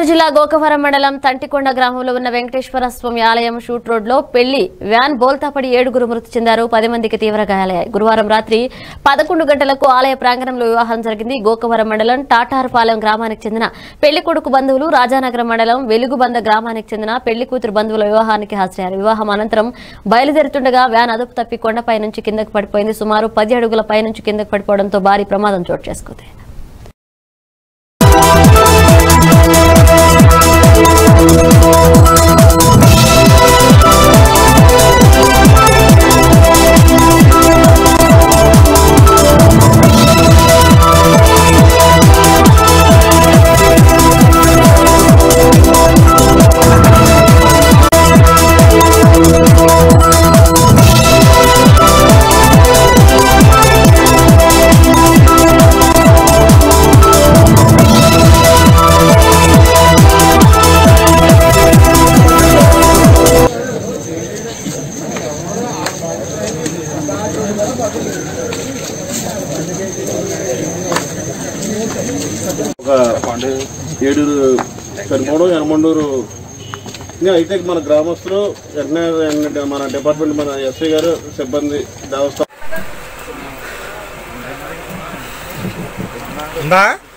కరీంనగర్ జిల్లా గోకవరం మండలం తంటికొండ గ్రామంలో ఉన్న వెంకటేశ్వర స్వామి ఆలయం షూట్ రోడ్ లో పెళ్లి వ్యాన్ బోల్తాపడి ఏడుగురు మృతి చెందారు పది మందికి తీవ్ర గాయాలయ్యాయి గురువారం రాత్రి పదకొండు గంటలకు ఆలయ ప్రాంగణంలో వివాహం జరిగింది గోకవరం మండలం టాటారుపాలెం గ్రామానికి చెందిన పెళ్లి కొడుకు బంధువులు రాజానగరం మండలం వెలుగుబంద గ్రామానికి చెందిన పెళ్లి కూతురు బంధువుల వివాహానికి హాజరయ్యారు వివాహం అనంతరం బయలుదేరుతుండగా వ్యాన్ అదుపు తప్పి కొండపై నుంచి కిందకు పడిపోయింది సుమారు పది అడుగుల పై నుంచి కిందకు పడిపోవడంతో భారీ ప్రమాదం చోటు చేసుకుంది ఒక ఏడుగురు చనిపోవడం ఎనమండూరు ఇంకా అయితే మన గ్రామస్తులు వెంటనే వెంటనే మన డిపార్ట్మెంట్ మన ఎస్ఐ గారు సిబ్బంది దేవస్థానం ఉందా